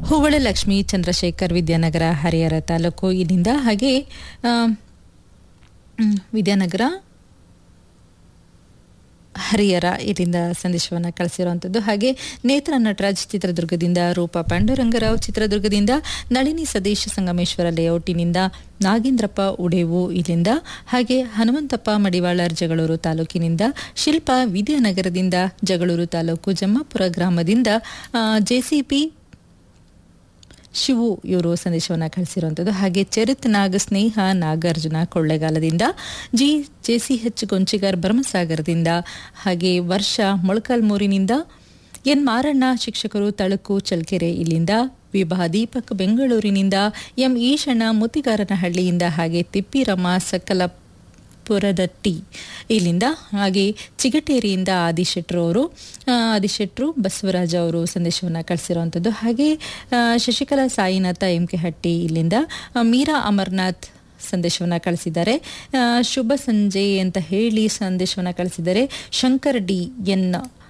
ಹೂವಳ ಲಕ್ಷ್ಮೀ ಚಂದ್ರಶೇಖರ್ ವಿದ್ಯಾನಗರ ಹರಿಹರ ತಾಲೂಕು ಇಲ್ಲಿಂದ ಹಾಗೆ ಆ, ಮ್, ವಿದ್ಯಾನಗರ ಹರಿಹರ ಇಲ್ಲಿಂದ ಸಂದೇಶವನ್ನು ಕಳಿಸಿರುವಂಥದ್ದು ಹಾಗೆ ನೇತ್ರ ನಟರಾಜ್ ಚಿತ್ರದುರ್ಗದಿಂದ ರೂಪಾ ಪಾಂಡುರಂಗರಾವ್ ಚಿತ್ರದುರ್ಗದಿಂದ ನಳಿನಿ ಸತೀಶ್ ಸಂಗಮೇಶ್ವರ ಲೇಔಟಿನಿಂದ ನಾಗೇಂದ್ರಪ್ಪ ಉಡೇವು ಇಲ್ಲಿಂದ ಹಾಗೆ ಹನುಮಂತಪ್ಪ ಮಡಿವಾಳರ್ ಜಗಳೂರು ತಾಲೂಕಿನಿಂದ ಶಿಲ್ಪಾ ವಿದ್ಯಾನಗರದಿಂದ ಜಗಳೂರು ತಾಲೂಕು ಜಮ್ಮಾಪುರ ಗ್ರಾಮದಿಂದ ಜೆಸಿಪಿ ಶಿವು ಇವರು ಸಂದೇಶವನ್ನು ಕಳಿಸಿರುವಂಥದ್ದು ಹಾಗೆ ಚರಿತ್ ನಾಗ್ ಸ್ನೇಹ ನಾಗಾರ್ಜುನ ಕೊಳ್ಳೆಗಾಲದಿಂದ G J C H Gonchigar ಭರಮಸಾಗರದಿಂದ ಹಾಗೆ ವರ್ಷ ಮೊಳಕಾಲ್ಮೂರಿನಿಂದ ಎನ್ ಮಾರಣ್ಣ ಶಿಕ್ಷಕರು ತಳಕು ಚಳ್ಕೆರೆ ಇಲ್ಲಿಂದ ವಿಭಾ ದೀಪಕ್ ಬೆಂಗಳೂರಿನಿಂದ ಎಂ ಈಶಣ್ಣ ಮುತ್ತಿಗಾರನಹಳ್ಳಿಯಿಂದ ಹಾಗೆ ತಿಪ್ಪಿರಮ್ಮ ಸಕಲ ಪುರದಟ್ಟಿ ಇಲ್ಲಿಂದ ಹಾಗೆ ಚಿಗಟೇರಿಯಿಂದ ಆದಿಶೆಟ್ರು ಅವರು ಆ, ಆದಿಶೆಟ್ರು ಬಸವರಾಜ ಅವರು ಸಂದೇಶವನ್ನು ಕಳಿಸಿರುವಂಥದ್ದು ಹಾಗೆ ಆ, ಶಶಿಕಲಾ ಸಾಯಿನಾಥ ಎಂ ಕೆ ಹಟ್ಟಿ ಇಲ್ಲಿಂದ ಆ, ಮೀರಾ ಅಮರ್ನಾಥ್ ಸಂದೇಶವನ್ನು ಕಳಿಸಿದ್ದಾರೆ ಆ, ಶುಭ ಸಂಜೆ ಅಂತ ಹೇಳಿ ಸಂದೇಶವನ್ನು ಕಳಿಸಿದ್ದಾರೆ ಶಂಕರ್ ಡಿ ಎನ್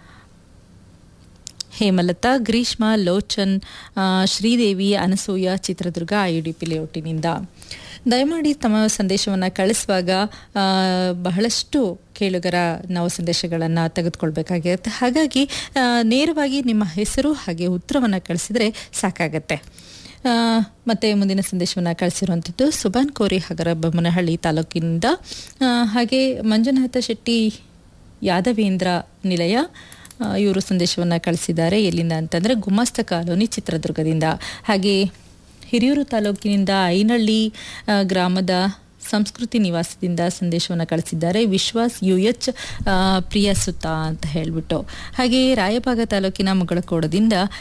ಹೇಮಲತಾ ಗ್ರೀಷ್ಮಾ ಲೋಚನ್ ಆ, ಶ್ರೀದೇವಿ ಅನಸೂಯ ಚಿತ್ರದುರ್ಗ ಐಯುಡಿಪಿ ಲೇಔಟಿನಿಂದ ದಯಮಾಡಿ ತಮ್ಮ ಸಂದೇಶವನ್ನು ಕಳಿಸುವಾಗ ಆ, ಬಹಳಷ್ಟು ಕೇಳುಗರ ನಾವು ಸಂದೇಶಗಳನ್ನು ತೆಗೆದುಕೊಳ್ಬೇಕಾಗಿರುತ್ತೆ ಹಾಗಾಗಿ ಆ, ನೇರವಾಗಿ ನಿಮ್ಮ ಹೆಸರು ಹಾಗೆ ಉತ್ತರವನ್ನು ಕಳಿಸಿದರೆ ಸಾಕಾಗತ್ತೆ ಆ, ಮತ್ತೆ ಮುಂದಿನ ಸಂದೇಶವನ್ನು ಕಳಿಸಿರುವಂಥದ್ದು ಸುಬಾನ್ ಕೋರಿ ಹಗರ ಬೊಮ್ಮನಹಳ್ಳಿ ತಾಲೂಕಿನಿಂದ ಆ, ಹಾಗೆ ಮಂಜುನಾಥ ಶೆಟ್ಟಿ ಯಾದವೇಂದ್ರ ನಿಲಯ ಆ, ಇವರು ಸಂದೇಶವನ್ನು ಕಳಿಸಿದ್ದಾರೆ ಎಲ್ಲಿಂದ ಅಂತಂದರೆ ಗುಮಾಸ್ತ ಕಾಲೋನಿ ಚಿತ್ರದುರ್ಗದಿಂದ ಹಾಗೆ ಹಿರಿಯೂರು ತಾಲೂಕಿನಿಂದ ಐನಹಳ್ಳಿ ಆ, ಗ್ರಾಮದ ಸಂಸ್ಕೃತಿ ನಿವಾಸದಿಂದ ಸಂದೇಶವನ್ನು ಕಳಿಸಿದ್ದಾರೆ ವಿಶ್ವಾಸ್ ಯು ಎಚ್ ಪ್ರಿಯ ಸುತ್ತ ಅಂತ ಹೇಳಿಬಿಟ್ಟು ಹಾಗೆ ರಾಯಭಾಗ ತಾಲೂಕಿನ ಮುಗಳಕೋಡದಿಂದ